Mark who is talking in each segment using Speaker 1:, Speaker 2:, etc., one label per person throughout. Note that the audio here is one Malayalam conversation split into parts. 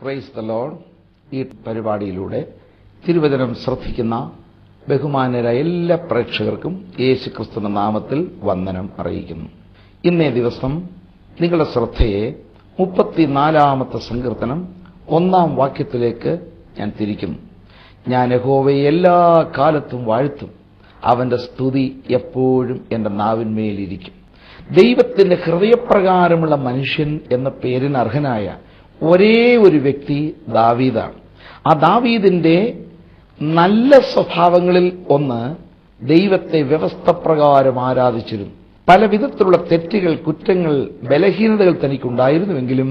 Speaker 1: പ്രൈസ് ദ ലോഡ് ഈ പരിപാടിയിലൂടെ തിരുവചനം ശ്രദ്ധിക്കുന്ന ബഹുമാനരായ എല്ലാ പ്രേക്ഷകർക്കും യേശു ക്രിസ്തുവിന്റെ നാമത്തിൽ വന്ദനം അറിയിക്കുന്നു ഇന്നേ ദിവസം നിങ്ങളുടെ ശ്രദ്ധയെ മുപ്പത്തിനാലാമത്തെ സങ്കീർത്തനം ഒന്നാം വാക്യത്തിലേക്ക് ഞാൻ തിരിക്കുന്നു ഞാൻ യഹോവയെ എല്ലാ കാലത്തും വാഴ്ത്തും അവന്റെ സ്തുതി എപ്പോഴും എന്റെ നാവിന്മേലിരിക്കും ദൈവത്തിന്റെ ഹൃദയപ്രകാരമുള്ള മനുഷ്യൻ എന്ന പേരിന് അർഹനായ ഒരേ ഒരു വ്യക്തി ദാവീദാണ് ആ ദാവീദിന്റെ നല്ല സ്വഭാവങ്ങളിൽ ഒന്ന് ദൈവത്തെ വ്യവസ്ഥപ്രകാരം ആരാധിച്ചിരുന്നു പല വിധത്തിലുള്ള തെറ്റുകൾ കുറ്റങ്ങൾ ബലഹീനതകൾ തനിക്കുണ്ടായിരുന്നുവെങ്കിലും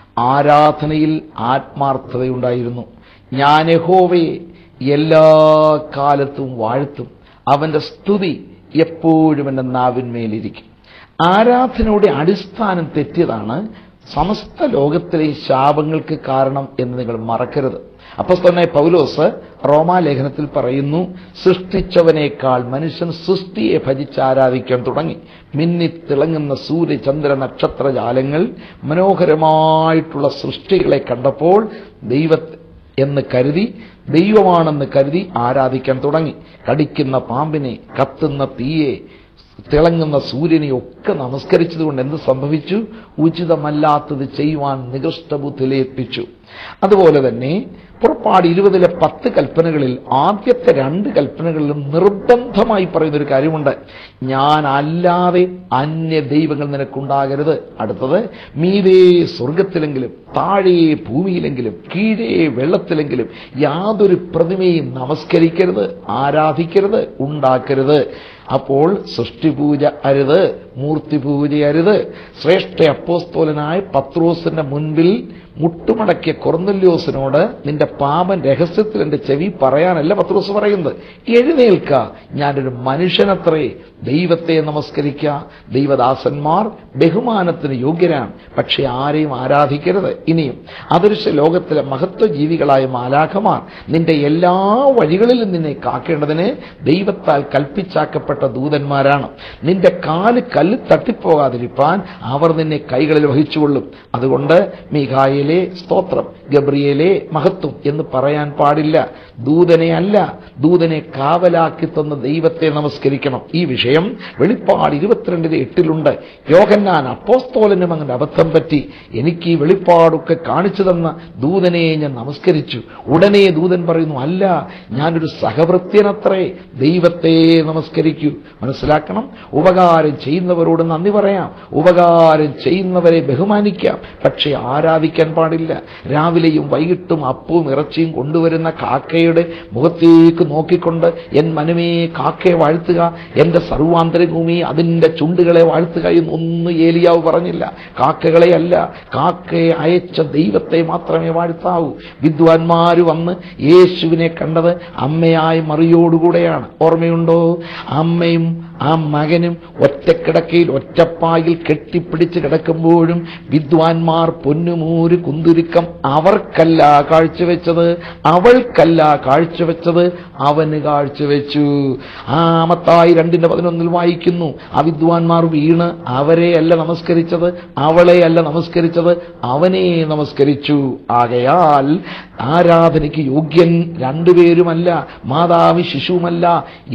Speaker 1: ആരാധനയിൽ ആത്മാർത്ഥതയുണ്ടായിരുന്നു ഞാൻ യഹോവയെ എല്ലാ കാലത്തും വാഴ്ത്തും അവന്റെ സ്തുതി എപ്പോഴും എന്റെ നാവിന്മേലിരിക്കും ആരാധനയുടെ അടിസ്ഥാനം തെറ്റിയതാണ് സമസ്ത ലോകത്തിലെ ശാപങ്ങൾക്ക് കാരണം എന്ന് നിങ്ങൾ മറക്കരുത് അപ്പസ്തലനായ പൗലോസ് റോമാലേഖനത്തിൽ പറയുന്നു സൃഷ്ടിച്ചവനേക്കാൾ മനുഷ്യൻ സൃഷ്ടിയെ ഭജിച്ച് ആരാധിക്കാൻ തുടങ്ങി മിന്നി തിളങ്ങുന്ന സൂര്യ ചന്ദ്ര നക്ഷത്ര ജാലങ്ങൾ മനോഹരമായിട്ടുള്ള സൃഷ്ടികളെ കണ്ടപ്പോൾ ദൈവ എന്ന് കരുതി ദൈവമാണെന്ന് കരുതി ആരാധിക്കാൻ തുടങ്ങി കടിക്കുന്ന പാമ്പിനെ കത്തുന്ന തീയെ തിളങ്ങുന്ന സൂര്യനെ ഒക്കെ നമസ്കരിച്ചതുകൊണ്ട് എന്ത് സംഭവിച്ചു ഉചിതമല്ലാത്തത് ചെയ്യുവാൻ നികൃഷ്ടബുദ്ധിയിലേൽപ്പിച്ചു അതുപോലെ തന്നെ പുറപ്പാട് ഇരുപതിലെ പത്ത് കൽപ്പനകളിൽ ആദ്യത്തെ രണ്ട് കൽപ്പനകളിലും നിർബന്ധമായി പറയുന്ന ഒരു കാര്യമുണ്ട് ഞാൻ അല്ലാതെ അന്യ ദൈവങ്ങൾ നിനക്കുണ്ടാകരുത് അടുത്തത് മീതേ സ്വർഗത്തിലെങ്കിലും താഴെ ഭൂമിയിലെങ്കിലും കീഴേ വെള്ളത്തിലെങ്കിലും യാതൊരു പ്രതിമയും നമസ്കരിക്കരുത് ആരാധിക്കരുത് ഉണ്ടാക്കരുത് അപ്പോൾ സൃഷ്ടിപൂജ അരുത് മൂർത്തിപൂജ അരുത് ശ്രേഷ്ഠ അപ്പോസ്തോലനായ പത്രോസിന്റെ മുൻപിൽ മുട്ടുമടക്കിയ കൊർന്നല്യോസിനോട് നിന്റെ പാപൻ രഹസ്യത്തിൽ എന്റെ ചെവി പറയാനല്ല പത്രോസ് പറയുന്നത് എഴുന്നേൽക്ക ഞാനൊരു മനുഷ്യനത്രേ ദൈവത്തെ നമസ്കരിക്ക ദൈവദാസന്മാർ ബഹുമാനത്തിന് യോഗ്യരാണ് പക്ഷെ ആരെയും ആരാധിക്കരുത് ഇനിയും അദൃശ്യ ലോകത്തിലെ മഹത്വ ജീവികളായ മാലാഖമാർ നിന്റെ എല്ലാ വഴികളിലും നിന്നെ കാക്കേണ്ടതിന് ദൈവത്താൽ കൽപ്പിച്ചാക്കപ്പെട്ട ദൂതന്മാരാണ് നിന്റെ കാല് കല്ല് തട്ടിപ്പോകാതിരിപ്പാൻ അവർ നിന്നെ കൈകളിൽ വഹിച്ചുകൊള്ളും അതുകൊണ്ട് മീഖായിലെ സ്തോത്രം ഗബ്രിയേലെ മഹത്വം എന്ന് പറയാൻ പാടില്ല ദൂതനെ അല്ല ദൂതനെ കാവലാക്കി തന്ന ദൈവത്തെ നമസ്കരിക്കണം ഈ വിഷയം വെളിപ്പാട് ഇരുപത്തിരണ്ടിന് എട്ടിലുണ്ട് യോഹന്നാൻ അപ്പോസ്തോലനും അങ്ങനെ അബദ്ധം പറ്റി എനിക്ക് ഈ വെളിപ്പാടൊക്കെ കാണിച്ചു തന്ന ദൂതനെ ഞാൻ നമസ്കരിച്ചു ഉടനെ ദൂതൻ പറയുന്നു അല്ല ഞാനൊരു സഹവൃത്യനത്രേ ദൈവത്തെ നമസ്കരിക്കൂ മനസ്സിലാക്കണം ഉപകാരം ചെയ്യുന്നവരോട് നന്ദി പറയാം ഉപകാരം ചെയ്യുന്നവരെ ബഹുമാനിക്കാം പക്ഷേ ആരാധിക്കാൻ പാടില്ല രാവിലെയും വൈകിട്ടും അപ്പവും ഇറച്ചിയും കൊണ്ടുവരുന്ന കാക്കയുടെ മുഖത്തേക്ക് നോക്കിക്കൊണ്ട് എൻ മനമേ കാക്കയെ വാഴ്ത്തുക എന്റെ സർവാന്തരഭൂമി അതിന്റെ ചുണ്ടുകളെ വാഴ്ത്തുക എന്നൊന്നും ഏലിയാവ് പറഞ്ഞില്ല കാക്കകളെ അല്ല കാക്കയെ അയച്ച ദൈവത്തെ മാത്രമേ വാഴ്ത്താവൂ വിദ്വാൻമാര് വന്ന് യേശുവിനെ കണ്ടത് അമ്മയായ മറിയോടുകൂടെയാണ് ഓർമ്മയുണ്ടോ അമ്മയും ആ മകനും ഒറ്റക്കിടക്കയിൽ ഒറ്റപ്പായിൽ കെട്ടിപ്പിടിച്ച് കിടക്കുമ്പോഴും വിദ്വാൻമാർ പൊന്നുമൂര് കുന്തുരുക്കം അവർക്കല്ല കാഴ്ചവെച്ചത് അവൾക്കല്ല കാഴ്ചവെച്ചത് അവന് കാഴ്ചവെച്ചു ആ മത്തായി രണ്ടിന്റെ പതിനൊന്നിൽ വായിക്കുന്നു ആ വിദ്വാൻമാർ വീണ് അവരെ അല്ല നമസ്കരിച്ചത് അവളെ അല്ല നമസ്കരിച്ചത് അവനെ നമസ്കരിച്ചു ആകയാൽ ആരാധനയ്ക്ക് യോഗ്യൻ രണ്ടുപേരുമല്ല മാതാവ് ശിശുവുമല്ല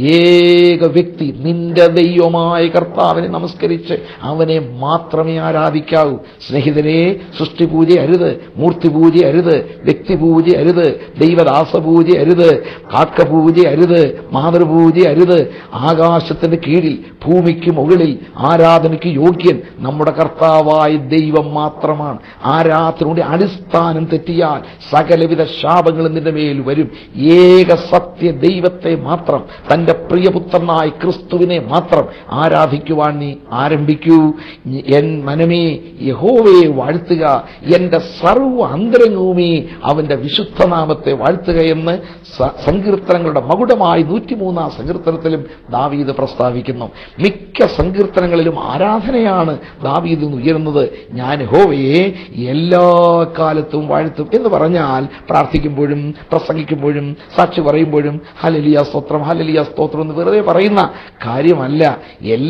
Speaker 1: ഏക വ്യക്തി നിന്റെ ദൈവമായ കർത്താവിനെ നമസ്കരിച്ച് അവനെ മാത്രമേ ആരാധിക്കാവൂ സ്നേഹിതരെ സൃഷ്ടിപൂജ അരുത് മൂർത്തിപൂജ അരുത് വ്യക്തിപൂജ അരുത് ദൈവദാസപൂജ അരുത് കാക്കപൂജ അരുത് മാതൃപൂജ അരുത് ആകാശത്തിന്റെ കീഴിൽ ഭൂമിക്ക് മുകളിൽ ആരാധനയ്ക്ക് യോഗ്യൻ നമ്മുടെ കർത്താവായ ദൈവം മാത്രമാണ് ആരാധനയുടെ അടിസ്ഥാനം തെറ്റിയാൽ സകലവിധ ശാപങ്ങളും നിന്റെ മേൽ വരും ഏക സത്യ ദൈവത്തെ മാത്രം തന്റെ പ്രിയപുത്രനായ ക്രിസ്തുവിനെ മാത്രം ആരാധിക്കുവാൻ നീ ആരംഭിക്കൂ എൻ മനമേ യഹോവയെ വാഴ്ത്തുക എന്റെ സർവ്വ അന്തരംഗവുമേ അവന്റെ വിശുദ്ധനാമത്തെ വാഴ്ത്തുക എന്ന് സ- സങ്കീർത്തനങ്ങളുടെ മകുടമായി നൂറ്റിമൂന്നാം സങ്കീർത്തനത്തിലും ദാവീദ് പ്രസ്താവിക്കുന്നു മിക്ക സങ്കീർത്തനങ്ങളിലും ആരാധനയാണ് ദാവീദ് ഉയരുന്നത് ഞാൻ യഹോവയെ എല്ലാ കാലത്തും വാഴ്ത്തും എന്ന് പറഞ്ഞാൽ പ്രാർത്ഥിക്കുമ്പോഴും പ്രസംഗിക്കുമ്പോഴും സാക്ഷി പറയുമ്പോഴും ഹലലിയ സ്തോത്രം ഹലലിയ സ്തോത്രം എന്ന് വെറുതെ പറയുന്ന കാര്യമല്ല എല്ലാ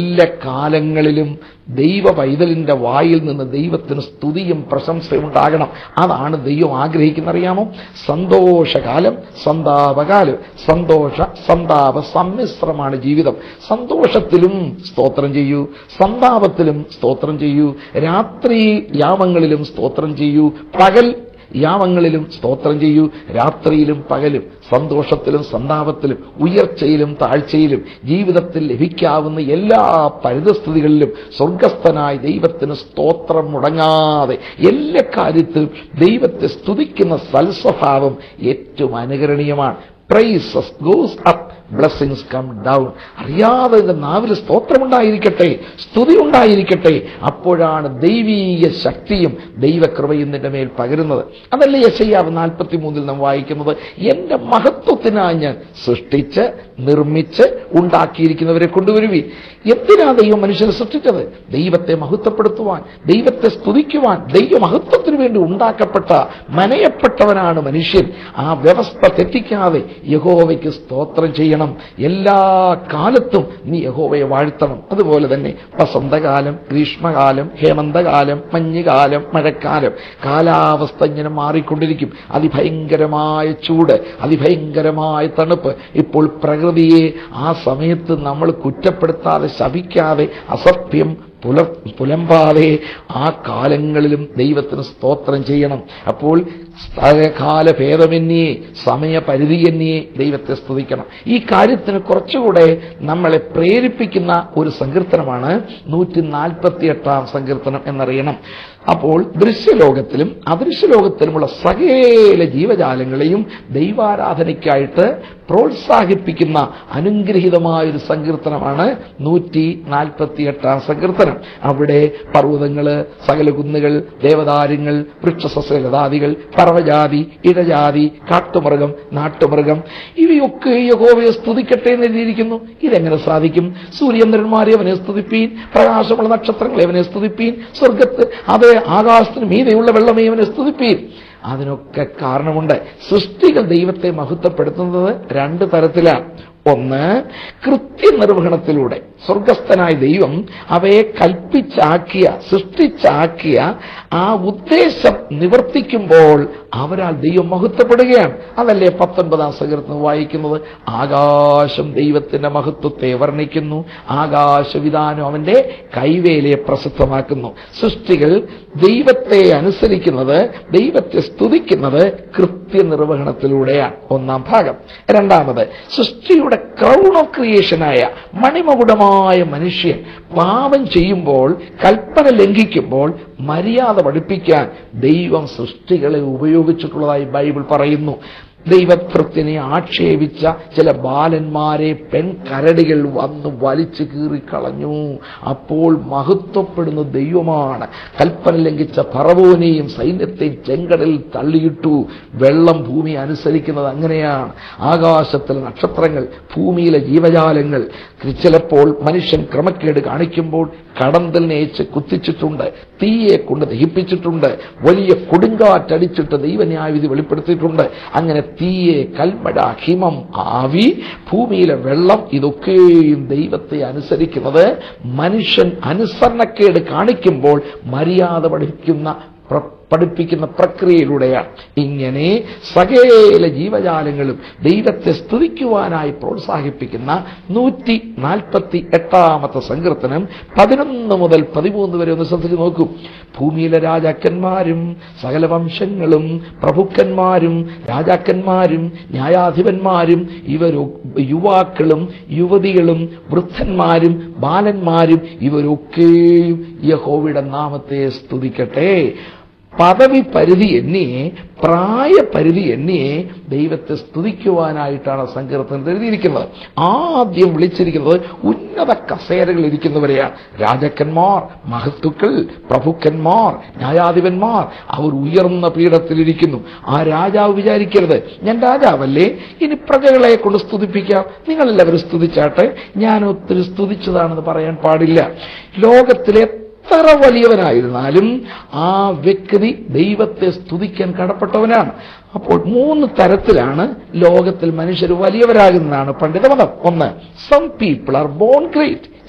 Speaker 1: കാലങ്ങളിലും ദൈവ പൈതലിന്റെ വായിൽ നിന്ന് ദൈവത്തിന് സ്തുതിയും പ്രശംസയും ഉണ്ടാകണം അതാണ് ദൈവം ആഗ്രഹിക്കുന്ന അറിയാമോ സന്തോഷകാലം സന്താപകാലം സന്തോഷ സന്താപ സമ്മിശ്രമാണ് ജീവിതം സന്തോഷത്തിലും സ്തോത്രം ചെയ്യൂ സന്താപത്തിലും സ്തോത്രം ചെയ്യൂ രാത്രി യാമങ്ങളിലും സ്തോത്രം ചെയ്യൂ പകൽ യാമങ്ങളിലും സ്തോത്രം ചെയ്യൂ രാത്രിയിലും പകലും സന്തോഷത്തിലും സന്താപത്തിലും ഉയർച്ചയിലും താഴ്ചയിലും ജീവിതത്തിൽ ലഭിക്കാവുന്ന എല്ലാ പരിതസ്ഥിതികളിലും സ്വർഗസ്ഥനായ ദൈവത്തിന് സ്തോത്രം മുടങ്ങാതെ എല്ലാ കാര്യത്തിലും ദൈവത്തെ സ്തുതിക്കുന്ന സൽസ്വഭാവം ഏറ്റവും അനുകരണീയമാണ് praises goes up blessings come down അറിയാതെ എന്റെ നാവിൽ സ്തോത്രമുണ്ടായിരിക്കട്ടെ സ്തുതി ഉണ്ടായിരിക്കട്ടെ അപ്പോഴാണ് ദൈവീയ ശക്തിയും ദൈവകൃപയും നിന്റെ മേൽ പകരുന്നത് അതല്ലേ യശയ്യാവ് നാൽപ്പത്തി മൂന്നിൽ നാം വായിക്കുന്നത് എന്റെ മഹത്വത്തിനായി ഞാൻ സൃഷ്ടിച്ച് നിർമ്മിച്ച് ഉണ്ടാക്കിയിരിക്കുന്നവരെ കൊണ്ടുവരുവി എന്തിനാ ദൈവം മനുഷ്യനെ സൃഷ്ടിച്ചത് ദൈവത്തെ മഹത്വപ്പെടുത്തുവാൻ ദൈവത്തെ സ്തുതിക്കുവാൻ ദൈവമഹത്വത്തിന് വേണ്ടി ഉണ്ടാക്കപ്പെട്ട മനയപ്പെട്ടവനാണ് മനുഷ്യൻ ആ വ്യവസ്ഥ തെറ്റിക്കാതെ യഹോവയ്ക്ക് സ്തോത്രം ചെയ്യണം എല്ലാ കാലത്തും നീ യഹോവയെ വാഴ്ത്തണം അതുപോലെ തന്നെ വസന്തകാലം ഗ്രീഷ്മകാലം ഹേമന്തകാലം മഞ്ഞുകാലം മഴക്കാലം കാലാവസ്ഥ ഇങ്ങനെ മാറിക്കൊണ്ടിരിക്കും അതിഭയങ്കരമായ ചൂട് അതിഭയങ്കരമായ തണുപ്പ് ഇപ്പോൾ പ്രകൃതിയെ ആ സമയത്ത് നമ്മൾ കുറ്റപ്പെടുത്താതെ ശപിക്കാതെ അസഭ്യം പുലർ പുലമ്പാതെ ആ കാലങ്ങളിലും ദൈവത്തിന് സ്തോത്രം ചെയ്യണം അപ്പോൾ സ്ഥലകാല ഭേദമെന്നിയെ സമയപരിധി എന്നിയെ ദൈവത്തെ സ്തുതിക്കണം ഈ കാര്യത്തിന് കുറച്ചുകൂടെ നമ്മളെ പ്രേരിപ്പിക്കുന്ന ഒരു സങ്കീർത്തനമാണ് നൂറ്റി നാൽപ്പത്തി എട്ടാം സങ്കീർത്തനം എന്നറിയണം അപ്പോൾ ദൃശ്യലോകത്തിലും അദൃശ്യലോകത്തിലുമുള്ള സകല ജീവജാലങ്ങളെയും ദൈവാരാധനയ്ക്കായിട്ട് പ്രോത്സാഹിപ്പിക്കുന്ന അനുഗ്രഹീതമായ ഒരു സങ്കീർത്തനമാണ് നൂറ്റി നാൽപ്പത്തി എട്ടാം സങ്കീർത്തനം അവിടെ പർവ്വതങ്ങള് സകല കുന്നുകൾ ദേവദാര്യങ്ങൾ വൃക്ഷസസ്യലതാദികൾ പറവജാതി ഇഴജാതി കാട്ടുമൃഗം നാട്ടുമൃഗം ഇവയൊക്കെ യഹോവയെ സ്തുതിക്കട്ടെ എന്ന് എഴുതിയിരിക്കുന്നു ഇതെങ്ങനെ സാധിക്കും സൂര്യചന്ദ്രന്മാരെ അവനെ സ്തുതിപ്പീൻ പ്രകാശമുള്ള നക്ഷത്രങ്ങളെ അവനെ സ്തുതിപ്പീൻ സ്വർഗത്ത് അത് ആകാശത്തിന് മീതെയുള്ള വെള്ളമേ അവനെ സ്തുതിപ്പീൻ അതിനൊക്കെ കാരണമുണ്ട് സൃഷ്ടികൾ ദൈവത്തെ മഹത്വപ്പെടുത്തുന്നത് രണ്ട് തരത്തിലാണ് ഒന്ന് കൃത്യനിർവഹണത്തിലൂടെ സ്വർഗസ്ഥനായ ദൈവം അവയെ കൽപ്പിച്ചാക്കിയ സൃഷ്ടിച്ചാക്കിയ ആ ഉദ്ദേശം നിവർത്തിക്കുമ്പോൾ അവരാൽ ദൈവം മഹത്വപ്പെടുകയാണ് അതല്ലേ പത്തൊൻപതാം സകീർത്തനം വായിക്കുന്നത് ആകാശം ദൈവത്തിന്റെ മഹത്വത്തെ വർണ്ണിക്കുന്നു ആകാശവിധാനം അവന്റെ കൈവേലയെ പ്രസിദ്ധമാക്കുന്നു സൃഷ്ടികൾ ദൈവത്തെ അനുസരിക്കുന്നത് ദൈവത്തെ സ്തുതിക്കുന്നത് കൃത്യനിർവഹണത്തിലൂടെയാണ് ഒന്നാം ഭാഗം രണ്ടാമത് സൃഷ്ടിയുടെ ക്രൗൺ ഓഫ് ക്രിയേഷനായ മണിമകുടമായ മനുഷ്യൻ പാപം ചെയ്യുമ്പോൾ കൽപ്പന ലംഘിക്കുമ്പോൾ മര്യാദ പഠിപ്പിക്കാൻ ദൈവം സൃഷ്ടികളെ ഉപയോഗിച്ചിട്ടുള്ളതായി ബൈബിൾ പറയുന്നു ദൈവഭൃത്തിനെ ആക്ഷേപിച്ച ചില ബാലന്മാരെ പെൺകരടികൾ വന്ന് വലിച്ചു കീറിക്കളഞ്ഞു അപ്പോൾ മഹത്വപ്പെടുന്ന ദൈവമാണ് കൽപ്പന ലംഘിച്ച പറവോനെയും സൈന്യത്തെയും ചെങ്കടലിൽ തള്ളിയിട്ടു വെള്ളം ഭൂമി അനുസരിക്കുന്നത് അങ്ങനെയാണ് ആകാശത്തിലെ നക്ഷത്രങ്ങൾ ഭൂമിയിലെ ജീവജാലങ്ങൾ ചിലപ്പോൾ മനുഷ്യൻ ക്രമക്കേട് കാണിക്കുമ്പോൾ കടന്തലിനെ അയച്ച് കുത്തിച്ചിട്ടുണ്ട് തീയെ കൊണ്ട് ദഹിപ്പിച്ചിട്ടുണ്ട് വലിയ കൊടുങ്കാറ്റടിച്ചിട്ട് ദൈവന്യായവിധി വെളിപ്പെടുത്തിയിട്ടുണ്ട് അങ്ങനെ തീയെ കൽമട ഹിമം ആവി ഭൂമിയിലെ വെള്ളം ഇതൊക്കെയും ദൈവത്തെ അനുസരിക്കുന്നത് മനുഷ്യൻ അനുസരണക്കേട് കാണിക്കുമ്പോൾ മര്യാദ പഠിക്കുന്ന പ്ര- പഠിപ്പിക്കുന്ന പ്രക്രിയയിലൂടെയാണ് ഇങ്ങനെ സകല ജീവജാലങ്ങളും ദൈവത്തെ സ്തുതിക്കുവാനായി പ്രോത്സാഹിപ്പിക്കുന്ന നൂറ്റി നാൽപ്പത്തി എട്ടാമത്തെ സങ്കീർത്തനം പതിനൊന്ന് മുതൽ പതിമൂന്ന് വരെ ഒന്ന് ശ്രദ്ധിച്ചു നോക്കൂ ഭൂമിയിലെ രാജാക്കന്മാരും സകല വംശങ്ങളും പ്രഭുക്കന്മാരും രാജാക്കന്മാരും ന്യായാധിപന്മാരും ഇവരൊ യുവാക്കളും യുവതികളും വൃദ്ധന്മാരും ബാലന്മാരും ഇവരൊക്കെയും യഹോവയുടെ നാമത്തെ സ്തുതിക്കട്ടെ പദവി പരിധി എണ്ണിയെ പ്രായപരിധി എണ്ണിയെ ദൈവത്തെ സ്തുതിക്കുവാനായിട്ടാണ് സങ്കീർത്തനത്തിൽ എഴുതിയിരിക്കുന്നത് ആദ്യം വിളിച്ചിരിക്കുന്നത് ഉന്നത കസേരകളിൽ ഇരിക്കുന്നവരെയാണ് രാജാക്കന്മാർ മഹത്തുക്കൾ പ്രഭുക്കന്മാർ ന്യായാധിപന്മാർ അവർ ഉയർന്ന പീഠത്തിലിരിക്കുന്നു ആ രാജാവ് വിചാരിക്കരുത് ഞാൻ രാജാവല്ലേ ഇനി പ്രജകളെ കൊണ്ട് സ്തുതിപ്പിക്കാം നിങ്ങളെല്ലാവരും സ്തുതിച്ചാട്ടെ ഞാൻ ഒത്തിരി സ്തുതിച്ചതാണെന്ന് പറയാൻ പാടില്ല ലോകത്തിലെ എത്ര വലിയവനായിരുന്നാലും ആ വ്യക്തി ദൈവത്തെ സ്തുതിക്കാൻ കടപ്പെട്ടവനാണ് അപ്പോൾ മൂന്ന് തരത്തിലാണ് ലോകത്തിൽ മനുഷ്യർ വലിയവരാകുന്നതാണ് പണ്ഡിതമതം ഒന്ന് some people are born great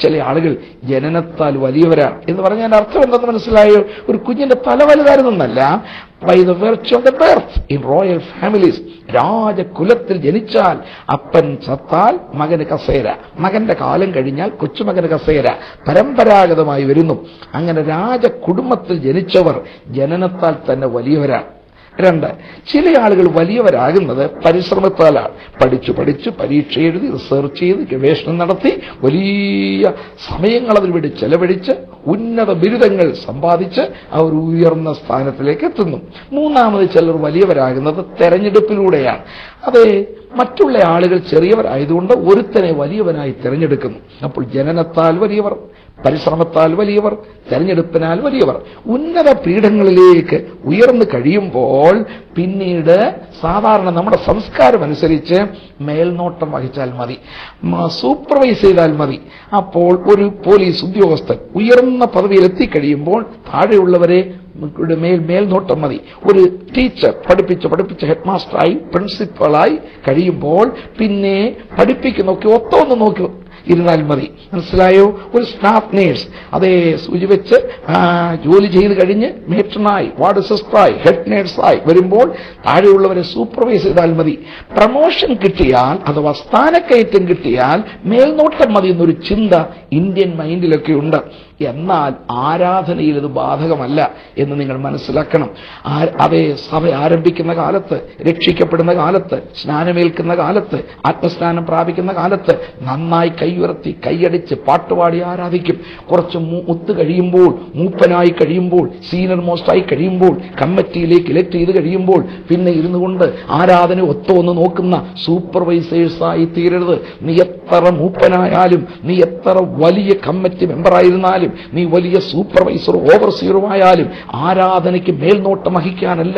Speaker 1: ചില ആളുകൾ ജനനത്താൽ വലിയവരാണ് എന്ന് പറഞ്ഞാൽ അർത്ഥം എന്തെന്ന് മനസ്സിലായോ ഒരു കുഞ്ഞിന്റെ തല വലുതായിരുന്നല്ല by the virtue of the birth in royal families രാജകുലത്തിൽ ജനിച്ചാൽ അപ്പൻ ചത്താൽ മകന് കസേര മകന്റെ കാലം കഴിഞ്ഞാൽ കൊച്ചുമകന് കസേര പരമ്പരാഗതമായി വരുന്നു അങ്ങനെ രാജകുടുംബത്തിൽ ജനിച്ചവർ ജനനത്താൽ തന്നെ വലിയവരാണ് രണ്ട് ചില ആളുകൾ വലിയവരാകുന്നത് പരിശ്രമത്താലാണ് പഠിച്ചു പഠിച്ച് പരീക്ഷ എഴുതി റിസർച്ച് ചെയ്ത് ഗവേഷണം നടത്തി വലിയ സമയങ്ങൾ അതിനു വേണ്ടി ചെലവഴിച്ച് ഉന്നത ബിരുദങ്ങൾ സമ്പാദിച്ച് അവർ ഉയർന്ന സ്ഥാനത്തിലേക്ക് എത്തുന്നു മൂന്നാമത് ചിലർ വലിയവരാകുന്നത് തെരഞ്ഞെടുപ്പിലൂടെയാണ് അതെ മറ്റുള്ള ആളുകൾ ചെറിയവരായതുകൊണ്ട് ഒരുത്തനെ വലിയവനായി തിരഞ്ഞെടുക്കുന്നു അപ്പോൾ ജനനത്താൽ വലിയവർ പരിശ്രമത്താൽ വലിയവർ തെരഞ്ഞെടുപ്പിനാൽ വലിയവർ ഉന്നത പീഠങ്ങളിലേക്ക് ഉയർന്നു കഴിയുമ്പോൾ പിന്നീട് സാധാരണ നമ്മുടെ സംസ്കാരം അനുസരിച്ച് മേൽനോട്ടം വഹിച്ചാൽ മതി മ- സൂപ്പർവൈസ് ചെയ്താൽ മതി അപ്പോൾ ഒരു പോലീസ് ഉദ്യോഗസ്ഥൻ ഉയർന്ന പദവിയിൽ എത്തിക്കഴിയുമ്പോൾ താഴെയുള്ളവരെ യുടെ മേൽ മേൽനോട്ടം മതി ഒരു ടീച്ചർ പഠിപ്പിച്ച് പഠിപ്പിച്ച് ഹെഡ് മാസ്റ്ററായി പ്രിൻസിപ്പളായി കഴിയുമ്പോൾ പിന്നെ പഠിപ്പിക്കുന്നൊക്കെ ഒത്തൊന്ന് നോക്കി ഇരുന്നാൽ മതി മനസ്സിലായോ ഒരു സ്റ്റാഫ് നേഴ്സ് അതേ സൂചി വെച്ച് ആ, ജോലി ചെയ്ത് കഴിഞ്ഞ് മേറ്റനായി വാർഡ് സിസ്റ്ററായി ഹെഡ് നേഴ്സായി വരുമ്പോൾ താഴെയുള്ളവരെ സൂപ്പർവൈസ് ചെയ്താൽ മതി പ്രമോഷൻ കിട്ടിയാൽ അഥവാ സ്ഥാനക്കയറ്റം കിട്ടിയാൽ മേൽനോട്ടം മതി എന്നൊരു ചിന്ത ഇന്ത്യൻ മൈൻഡിലൊക്കെ ഉണ്ട് എന്നാൽ ആരാധനയിൽ ഇത് ബാധകമല്ല എന്ന് നിങ്ങൾ മനസ്സിലാക്കണം ആ- അതേ സഭ ആരംഭിക്കുന്ന കാലത്ത് രക്ഷിക്കപ്പെടുന്ന കാലത്ത് സ്നാനമേൽക്കുന്ന കാലത്ത് ആത്മസ്നാനം പ്രാപിക്കുന്ന കാലത്ത് നന്നായി കൈയുയർത്തി കൈയടിച്ച് പാട്ടുപാടി ആരാധിക്കും കുറച്ച് മൂ- മുത്ത് കഴിയുമ്പോൾ മൂപ്പനായി കഴിയുമ്പോൾ സീനിയർ മോസ്റ്റായി കഴിയുമ്പോൾ കമ്മിറ്റിയിലേക്ക് ഇലക്ട് ചെയ്ത് കഴിയുമ്പോൾ പിന്നെ ഇരുന്നു കൊണ്ട് ആരാധന ഒത്തോന്ന് നോക്കുന്ന സൂപ്പർവൈസേഴ്സായി തീരരുത് നീ എത്ര മൂപ്പനായാലും നീ എത്ര വലിയ കമ്മിറ്റി മെമ്പറായിരുന്നാലും നീ വലിയ സൂപ്പർവൈസറോ ഓവർസീറോ ആയാലും ആരാധനയ്ക്ക് മേൽനോട്ടം വഹിക്കാനല്ല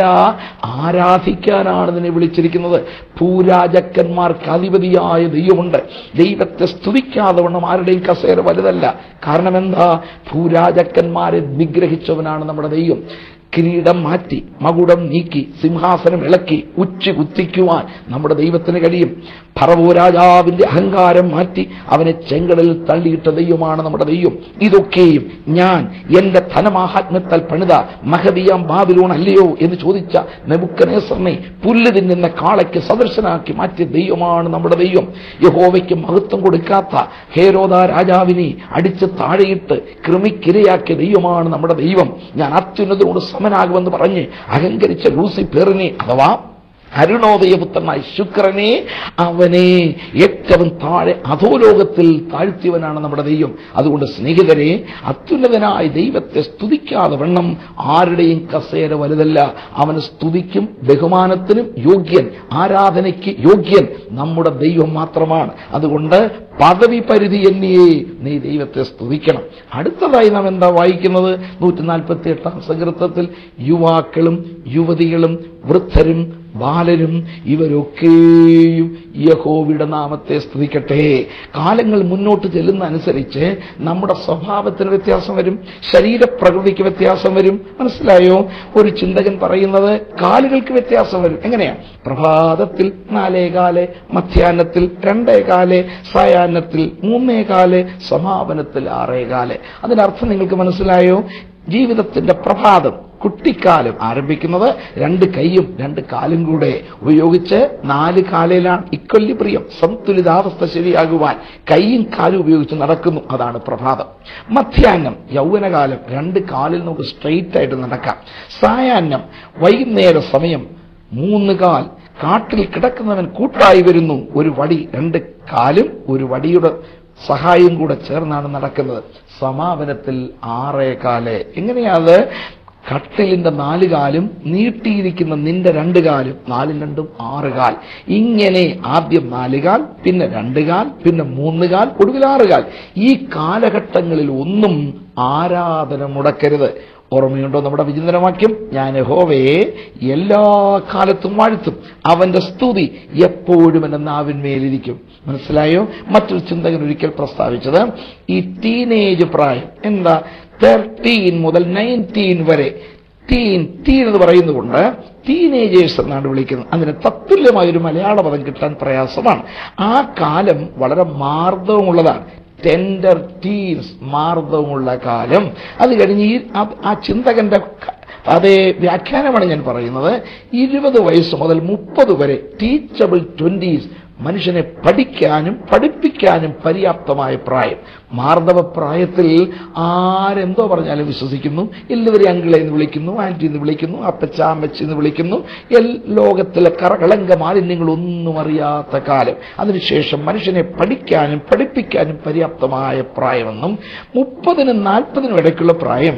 Speaker 1: ആരാധിക്കാനാണ് നിന്നെ വിളിച്ചിരിക്കുന്നത് ഭൂരാജക്കന്മാർക്ക് അധിപതിയായ ദൈവമുണ്ട് ദൈവത്തെ സ്തുതിക്കാതെ വണ്ണം ആരുടെയും കസേര വലുതല്ല കാരണം എന്താ ഭൂരാജക്കന്മാരെ നിഗ്രഹിച്ചവനാണ് നമ്മുടെ ദൈവം കിരീടം മാറ്റി മകുടം നീക്കി സിംഹാസനം ഇളക്കി ഉച്ച കുത്തിക്കുവാൻ നമ്മുടെ ദൈവത്തിന് കഴിയും ഫറവോ രാജാവിന്റെ അഹങ്കാരം മാറ്റി അവനെ ചെങ്കടലിൽ തള്ളിയിട്ട ദൈവമാണ് നമ്മുടെ ദൈവം ഇതൊക്കെയും ഞാൻ എന്റെ ധനമാഹാത്മ്യത്താൽ പണിത മഹതിയാം ബാബിലോൺ അല്ലയോ എന്ന് ചോദിച്ച നെബുക്കനേസറിനെ പുല്ല് തിന്നുന്ന കാളയ്ക്ക് സദൃശനാക്കി മാറ്റിയ ദൈവമാണ് നമ്മുടെ ദൈവം യഹോവയ്ക്ക് മഹത്വം കൊടുക്കാത്ത ഹേരോദ രാജാവിനെ അടിച്ച് താഴെയിട്ട് കൃമിക്കിരയാക്കിയ ദൈവമാണ് നമ്മുടെ ദൈവം ഞാൻ അത്യുന്നതനോട് സമനാകുമെന്ന് പറഞ്ഞ് അഹങ്കരിച്ച ലൂസിഫെറിനെ അഥവാ അരുണോദയപുത്രനായ ശുക്രനെ അവനെ ഏറ്റവും താഴെ അധോലോകത്തിൽ താഴ്ത്തിയവനാണ് നമ്മുടെ ദൈവം അതുകൊണ്ട് സ്നേഹിതരെ അത്യുന്നതനായ ദൈവത്തെ സ്തുതിക്കാതെ വണ്ണം ആരുടെയും കസേര വലുതല്ല അവന് സ്തുതിക്കും ബഹുമാനത്തിനും യോഗ്യൻ ആരാധനയ്ക്ക് യോഗ്യൻ നമ്മുടെ ദൈവം മാത്രമാണ് അതുകൊണ്ട് പദവി പരിധി എന്നിയേ നീ ദൈവത്തെ സ്തുതിക്കണം അടുത്തതായി നാം എന്താ വായിക്കുന്നത് നൂറ്റി നാൽപ്പത്തി എട്ടാം സങ്കീർത്തത്തിൽ യുവാക്കളും യുവതികളും വൃദ്ധരും ബാലരും ഇവരൊക്കെയും യഹോവയുടെ നാമത്തെ സ്തുതിക്കട്ടെ കാലങ്ങൾ മുന്നോട്ട് ചെല്ലുന്ന അനുസരിച്ച് നമ്മുടെ സ്വഭാവത്തിന് വ്യത്യാസം വരും ശരീരപ്രകൃതിക്ക് വ്യത്യാസം വരും മനസ്സിലായോ ഒരു ചിന്തകൻ പറയുന്നത് കാലുകൾക്ക് വ്യത്യാസം വരും എങ്ങനെയാ പ്രഭാതത്തിൽ നാലേകാല് മധ്യാഹ്നത്തിൽ രണ്ടേകാല് സായാഹ്നത്തിൽ മൂന്നേകാല് സമാപനത്തിൽ ആറേകാല് അതിനർത്ഥം നിങ്ങൾക്ക് മനസ്സിലായോ ജീവിതത്തിന്റെ പ്രഭാതം കുട്ടിക്കാലം ആരംഭിക്കുന്നത് രണ്ട് കൈയും രണ്ട് കാലും കൂടെ ഉപയോഗിച്ച് നാല് കാലയിലാണ് ഇക്കൊല്ലി പ്രിയം സന്തുലിതാവസ്ഥ ശരിയാകുവാൻ കൈയും കാലും ഉപയോഗിച്ച് നടക്കുന്നു അതാണ് പ്രഭാതം മധ്യാഹ്നം യൗവനകാലം രണ്ട് കാലിൽ നമുക്ക് സ്ട്രെയിറ്റ് ആയിട്ട് നടക്കാം സായാഹ്നം വൈകുന്നേര സമയം മൂന്ന് കാൽ കാട്ടിൽ കിടക്കുന്നവൻ കൂട്ടായി വരുന്നു ഒരു വടി രണ്ട് കാലും ഒരു വടിയുടെ സഹായം കൂടെ ചേർന്നാണ് നടക്കുന്നത് സമാപനത്തിൽ ആറേ കാല് എങ്ങനെയാത് കട്ടിലിന്റെ നാല് കാലും നീട്ടിയിരിക്കുന്ന നിന്റെ രണ്ട് കാലും നാലും രണ്ടും ആറ് കാൽ ഇങ്ങനെ ആദ്യം നാല് കാൽ പിന്നെ രണ്ട് കാൽ പിന്നെ മൂന്ന് കാൽ ഒടുവിൽ ആറ് കാൽ ഈ കാലഘട്ടങ്ങളിൽ ഒന്നും ആരാധന മുടക്കരുത് ഓർമ്മയുണ്ടോ നമ്മുടെ വിചിന്തനവാക്യം ഞാൻ യഹോവയെ എല്ലാ കാലത്തും വാഴ്ത്തും അവന്റെ സ്തുതി എപ്പോഴും എന്റെ നാവിന്മേലിരിക്കും മനസ്സിലായോ മറ്റൊരു ചിന്തകൻ ഒരിക്കൽ പ്രസ്താവിച്ചത് ഈ ടീനേജ് പ്രായം എന്താ തേർട്ടീൻ മുതൽ നയൻറ്റീൻ വരെ ടീൻ ടീൻ എന്ന് പറയുന്നതുകൊണ്ട് ടീനേജേഴ്സ് എന്നാണ് വിളിക്കുന്നത് അതിന് തത്തുല്യമായ ഒരു മലയാള പദം കിട്ടാൻ പ്രയാസമാണ് ആ കാലം വളരെ മാർദ്ദവമുള്ളതാണ് ടെൻഡർ ടീൻസ് മാർദ്ദവമുള്ള കാലം അത് കഴിഞ്ഞ് ഈ ആ- ആ ചിന്തകന്റെ ക- അതേ വ്യാഖ്യാനമാണ് ഞാൻ പറയുന്നത് ഇരുപത് വയസ്സ് മുതൽ മുപ്പത് വരെ ടീച്ചബിൾ ട്വന്റീസ് മനുഷ്യനെ പഠിക്കാനും പഠിപ്പിക്കാനും പര്യാപ്തമായ പ്രായം മാർദ്ദവ പ്രായത്തിൽ ആരെന്തോ പറഞ്ഞാലും വിശ്വസിക്കുന്നു എല്ലാവരെയും അങ്കിളെ എന്ന് വിളിക്കുന്നു ആന്റി എന്ന് വിളിക്കുന്നു അപ്പച്ച അമ്മച്ചി എന്ന് വിളിക്കുന്നു എൽ ലോകത്തിലെ കറകളങ്ക മാലിന്യങ്ങളൊന്നും അറിയാത്ത കാലം അതിനുശേഷം മനുഷ്യനെ പഠിക്കാനും പഠിപ്പിക്കാനും പര്യാപ്തമായ പ്രായമെന്നും മുപ്പതിനും നാൽപ്പതിനും ഇടയ്ക്കുള്ള പ്രായം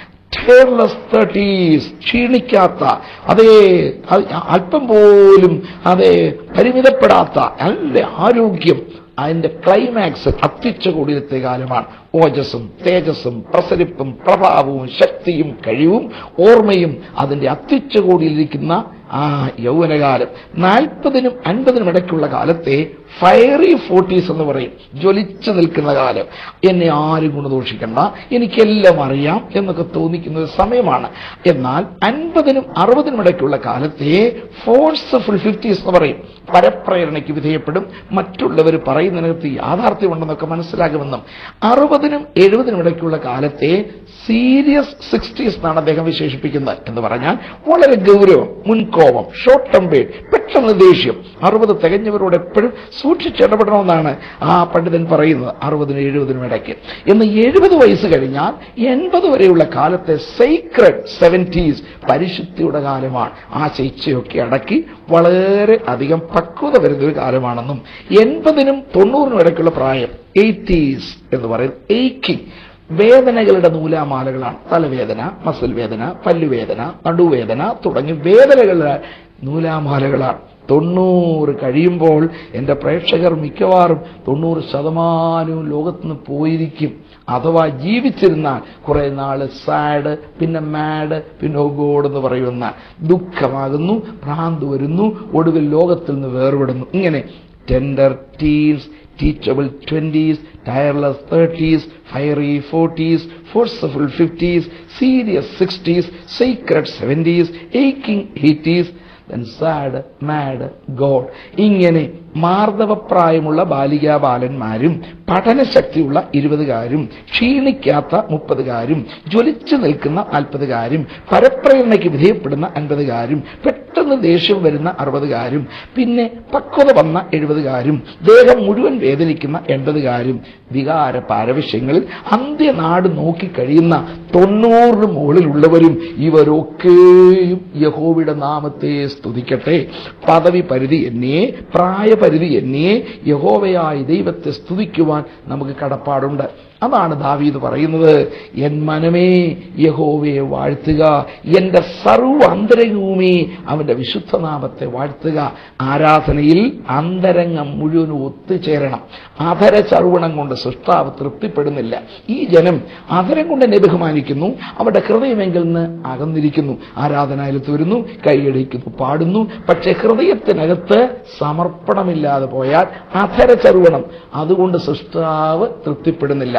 Speaker 1: ടയർലെസ് തേർട്ടീസ് ക്ഷീണിക്കാത്ത അതേ അത് അല്പം പോലും അതേ പരിമിതപ്പെടാത്ത നല്ല ആരോഗ്യം അതിന്റെ ക്ലൈമാക്സ് അത്യുച്ച കൂടിയത്തെ കാലമാണ് ഓജസ്സും തേജസ്സും പ്രസരിപ്പും പ്രഭാവവും ശക്തിയും കഴിവും ഓർമ്മയും അതിന്റെ അത്യുച്ച കൂടിയിരിക്കുന്ന ആ യൗവനകാലം നാൽപ്പതിനും അൻപതിനും ഇടയ്ക്കുള്ള കാലത്തെ ഫയറി ഫോർട്ടീസ് എന്ന് പറയും ജ്വലിച്ചു നിൽക്കുന്ന കാലം എന്നെ ആരും ഗുണദോഷിക്കണ്ട എനിക്കെല്ലാം അറിയാം എന്നൊക്കെ തോന്നിക്കുന്ന ഒരു സമയമാണ് എന്നാൽ അൻപതിനും അറുപതിനും ഇടയ്ക്കുള്ള കാലത്തെ ഫോഴ്സ്ഫുൾ ഫിഫ്റ്റീസ് എന്ന് പറയും പരപ്രേരണയ്ക്ക് വിധേയപ്പെടും മറ്റുള്ളവർ പറയുന്നതിനകത്ത് യാഥാർത്ഥ്യമുണ്ടെന്നൊക്കെ മനസ്സിലാകുമെന്നും അറുപതിനും എഴുപതിനും ഇടയ്ക്കുള്ള കാലത്തെ സീരിയസ് സിക്സ്റ്റീസ് എന്നാണ് അദ്ദേഹം വിശേഷിപ്പിക്കുന്നത് എന്ന് പറഞ്ഞാൽ വളരെ ഗൗരവം മുൻകോപം ഷോർട്ട് ടെമ്പേർഡ് പെട്ടെന്ന് ദേഷ്യം അറുപത് തികഞ്ഞവരോട് എപ്പോഴും സൂക്ഷിച്ചിടപെടണമെന്നാണ് ആ പണ്ഡിതൻ പറയുന്നത് അറുപതിനും എഴുപതിനും ഇടയ്ക്ക് എന്ന് എഴുപത് വയസ്സ് കഴിഞ്ഞാൽ എൺപത് വരെയുള്ള കാലത്തെ സീക്രട്ട് സെവൻറ്റീസ് പരിശുദ്ധിയുടെ കാലമാണ് ആ ശിക്ഷയൊക്കെ അടക്കി വളരെ അധികം പക്വത വരുന്ന ഒരു കാലമാണെന്നും എൺപതിനും തൊണ്ണൂറിനും ഇടയ്ക്കുള്ള പ്രായം എയ്റ്റീസ് എന്ന് പറയുന്നത് എയ്ക്കിങ് വേദനകളുടെ നൂലാമാലകളാണ് തലവേദന മസിൽ വേദന പല്ലുവേദന നടുവേദന തുടങ്ങി വേദനകളുടെ നൂലാമാലകളാണ് തൊണ്ണൂറ് കഴിയുമ്പോൾ എൻ്റെ പ്രേക്ഷകർ മിക്കവാറും തൊണ്ണൂറ് ശതമാനവും ലോകത്തുനിന്ന് പോയിരിക്കും അഥവാ ജീവിച്ചിരുന്നാൽ കുറെ നാള് സാഡ് പിന്നെ മാഡ് പിന്നെ ഓ ഗോഡ് എന്ന് പറയുന്ന ദുഃഖമാകുന്നു ഭ്രാന്ത് വരുന്നു ഒടുവിൽ ലോകത്തിൽ നിന്ന് വേർപെടുന്നു ഇങ്ങനെ tender teens teachable 20s, tireless 30s, fiery 40s, forceful 50s, serious 60s, sacred 70s, aching 80s, then sad, mad, God. ഇങ്ങനെ മാർദ്ദവപ്രായമുള്ള ബാലികാ ബാലന്മാരും പഠനശക്തിയുള്ള ഇരുപതുകാരും ക്ഷീണിക്കാത്ത മുപ്പതുകാരും ജ്വലിച്ചു നിൽക്കുന്ന നാൽപ്പതുകാരും പരപ്രേരണയ്ക്ക് വിധേയപ്പെടുന്ന അൻപതുകാരും പെട്ടെന്ന് ദേഷ്യം വരുന്ന അറുപതുകാരും പിന്നെ പക്വത വന്ന എഴുപതുകാരും ദേഹം മുഴുവൻ വേദനിക്കുന്ന എൺപതുകാരും വികാര പാരവശ്യങ്ങളിൽ അന്ത്യനാട് നോക്കി കഴിയുന്ന തൊണ്ണൂറിന് മുകളിലുള്ളവരും ഇവരൊക്കെയും യഹോവയുടെ നാമത്തെ സ്തുതിക്കട്ടെ പദവി പരിധി എന്നേ പ്രായപരിധി എന്നേ യഹോവയായ ദൈവത്തെ സ്തുതിക്കുവാൻ നമുക്ക് കടപ്പാടുണ്ട് അതാണ് ദാവീദ് പറയുന്നത് എൻ മനമേ യഹോവയെ വാഴ്ത്തുക എന്റെ സർവ്വ അന്തരംഗവുമേ അവന്റെ വിശുദ്ധനാമത്തെ വാഴ്ത്തുക ആരാധനയിൽ അന്തരംഗം മുഴുവനും ഒത്തുചേരണം അധര ചർവണം കൊണ്ട് സൃഷ്ടാവ് തൃപ്തിപ്പെടുന്നില്ല ഈ ജനം അധരം കൊണ്ട് എന്നെ ബഹുമാനിക്കുന്നു അവരുടെ ഹൃദയമെങ്കിൽ നിന്ന് അകന്നിരിക്കുന്നു ആരാധനാലയത്ത് വരുന്നു കൈയടിക്കുന്നു പാടുന്നു പക്ഷെ ഹൃദയത്തിനകത്ത് സമർപ്പണമില്ലാതെ പോയാൽ അധര ചർവണം അതുകൊണ്ട് സൃഷ്ടാവ് തൃപ്തിപ്പെടുന്നില്ല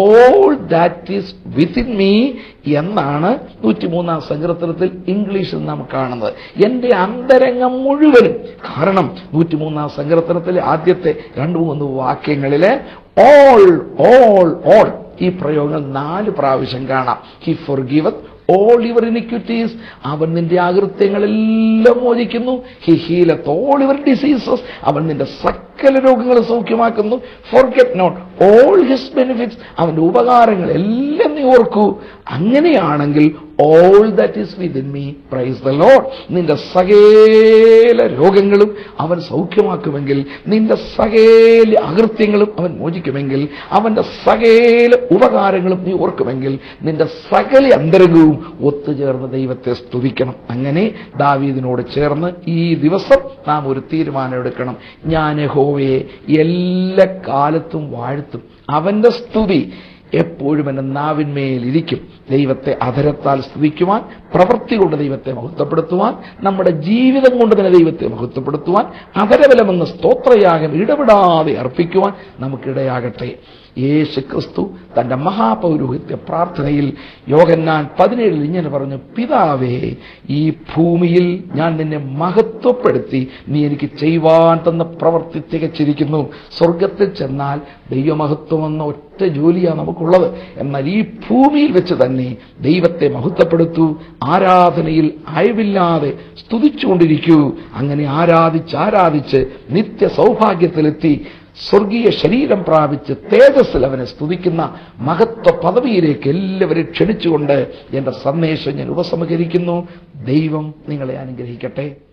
Speaker 1: all that is within me എന്നാണ് നൂറ്റിമൂന്നാം സങ്കീർത്തനത്തിൽ ഇംഗ്ലീഷിൽ നാം കാണുന്നത് എന്റെ അന്തരംഗം മുഴുവനും കാരണം നൂറ്റിമൂന്നാം സങ്കീർത്തനത്തിലെ ആദ്യത്തെ രണ്ടു മൂന്ന് വാക്യങ്ങളില് ഓൾ ഓൾ ഓൾ ഈ പ്രയോഗങ്ങൾ നാല് പ്രാവശ്യം കാണാം he forgiveth all your iniquities അവൻ നിന്റെ ആകൃത്യങ്ങളെല്ലാം മോചിക്കുന്നു he healeth all your diseases അവൻ നിന്റെ സകല രോഗങ്ങൾ സൗഖ്യമാക്കുന്നു forget not all his benefits അവന്റെ ഉപകാരങ്ങൾ എല്ലാം നീ ഓർക്കൂ അങ്ങനെയാണെങ്കിൽ all that is within me praise the Lord നിന്റെ സകല രോഗങ്ങളും അവൻ സൗഖ്യമാക്കുമെങ്കിൽ നിന്റെ സകല അകൃത്യങ്ങളും അവൻ മോചിക്കുമെങ്കിൽ അവന്റെ സകല ഉപകാരങ്ങളും നീ ഓർക്കുമെങ്കിൽ നിന്റെ സകല അന്തരംഗവും ഒത്തുചേർന്ന് ദൈവത്തെ സ്തുതിക്കണം അങ്ങനെ ദാവീദിനോട് ചേർന്ന് ഈ ദിവസം നാം ഒരു തീരുമാനം എടുക്കണം ഞാൻ യഹോവയെ എല്ലാ കാലത്തും വാഴ്ത്തും അവന്റെ സ്തുതി എപ്പോഴും എൻ്റെ നാവിന്മേൽ ഇരിക്കും ദൈവത്തെ അധരത്താൽ സ്തുതിക്കുവാൻ പ്രവൃത്തി കൊണ്ട് ദൈവത്തെ മഹത്വപ്പെടുത്തുവാൻ നമ്മുടെ ജീവിതം കൊണ്ട് തന്നെ ദൈവത്തെ മഹത്വപ്പെടുത്തുവാൻ അധരബലമെന്ന സ്തോത്രയാഗം ഇടപെടാതെ അർപ്പിക്കുവാൻ നമുക്കിടയാകട്ടെ യേശു ക്രിസ്തു തന്റെ മഹാപൗരോഹിത്യ പ്രാർത്ഥനയിൽ യോഗന്നാൻ പതിനേഴിൽ ഇങ്ങനെ പറഞ്ഞു പിതാവേ ഈ ഭൂമിയിൽ ഞാൻ നിന്നെ മഹത്വപ്പെടുത്തി നീ എനിക്ക് ചെയ്യുവാൻ തന്ന പ്രവൃത്തി തികച്ചിരിക്കുന്നു സ്വർഗത്തിൽ ചെന്നാൽ ദൈവമഹത്വം എന്ന ഒറ്റ ജോലിയാണ് നമുക്കുള്ളത് എന്നാൽ ഈ ഭൂമിയിൽ വെച്ച് തന്നെ ദൈവത്തെ മഹത്വപ്പെടുത്തൂ ആരാധനയിൽ അയവില്ലാതെ സ്തുതിച്ചുകൊണ്ടിരിക്കൂ അങ്ങനെ ആരാധിച്ച് ആരാധിച്ച് നിത്യ സൗഭാഗ്യത്തിലെത്തി സ്വർഗീയ ശരീരം പ്രാപിച്ച് തേജസ്സിൽ അവനെ സ്തുതിക്കുന്ന മഹത്വ പദവിയിലേക്ക് എല്ലാവരെയും ക്ഷണിച്ചുകൊണ്ട് എന്റെ സന്ദേശം ഞാൻ ഉപസംഹരിക്കുന്നു ദൈവം നിങ്ങളെ അനുഗ്രഹിക്കട്ടെ